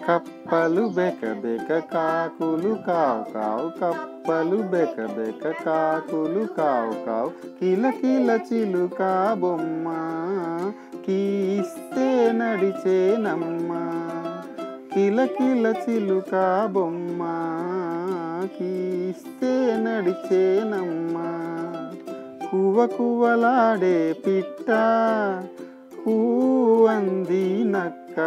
కప్పలు బెక బెక కాకులు కావు కావు కప్పలు బెక బెక కాకులు కావు కావు కిల కిల చిలుక బొమ్మ కీస్తే నడిచేనమ్మ కిల కిల చిలుక బొమ్మ కీస్తే నడిచేనమ్మ కువ కువలాడే పిట్ట కూవంది నక్క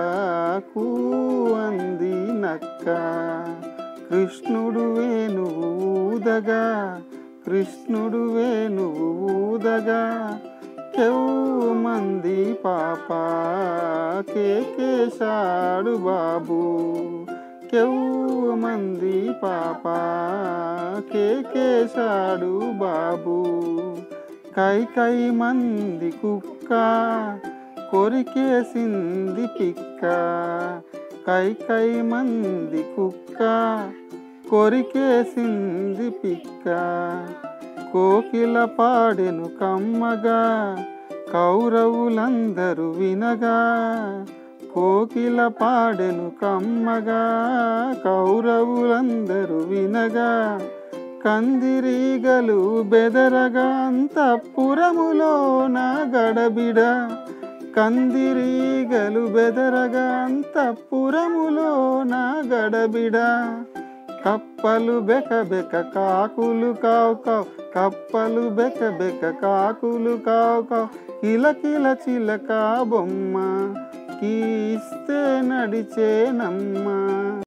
కూవంది నక్క కృష్ణుడు వేణువు ఊదగా కృష్ణుడు వేణువు ఊదగా కెవ్వు మంది పాప కేకేశాడు బాబు కెవ్వు మంది పాప కేకేశాడు బాబు కై కై మంది కుక్క కొరికేసింది పిక్క కై కై మంది కుక్క కొరికేసింది పిక్క కోకిల పాడెను కమ్మగా కౌరవులందరూ వినగా కోకిల పాడెను కమ్మగా కౌరవులందరూ వినగా కందిరీగలు బెదరగా అంతఃపురములోన గడబిడ కందిరీగలు బెదరగా అంతఃపురములోన గడబిడ కప్పలు బెక బెక కాకులు కావు కావు కప్పలు బెక బెక కాకులు కావు కావు కిల కిల చిలక బొమ్మ కీస్తే నడిచేనమ్మ